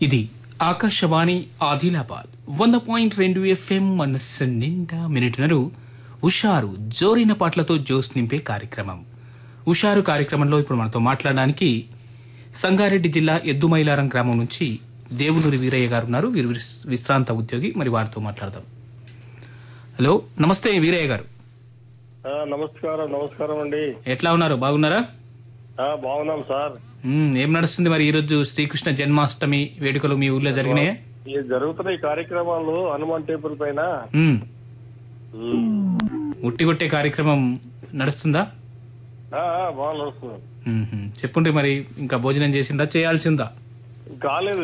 ఇది ఆకాశవాణి ఆదిలాబాద్ వంద పాయింట్ రెండు ఎఫ్ఎం మనస్సు నిండా మినిటునరు ఉషారు జోరిన పాటలతో జోస్ నింపే కార్యక్రమం ఉషారు కార్యక్రమంలో ఇప్పుడు మనతో మాట్లాడడానికి సంగారెడ్డి జిల్లా ఎద్దుమైలారం గ్రామం నుంచి దేవులూరి వీరయ్య గారు ఉన్నారు వీరు విస్- విశ్రాంత ఉద్యోగి మరి వారితో మాట్లాడదాం హలో నమస్తే వీరయ్య గారు ఆ, నమస్కారం నమస్కారం అండి ఎట్లా ఉన్నారు బాగున్నారా ఆ, బాగున్నాం సార్ మ్మ్, ఏం నడుస్తుంది మరి ఈరోజు శ్రీకృష్ణ జన్మాష్టమి వేడుకలు మీ ఊర్లో జరిగినాయా ఈ జరుగుతున్న ఈ కార్యక్రమాలు హనుమాన్ టెంపుల్ పైన మ్మ్. ఉమ్, ఉట్టి కొట్టే కార్యక్రమం నడుస్తుందా ఆ, ఆ, బాగా నడుస్తుంది మ్మ్హ్మ్. చెప్పుండ్రి మరి ఇంకా భోజనం చేసిందా చేయాల్సిందా కాలేదు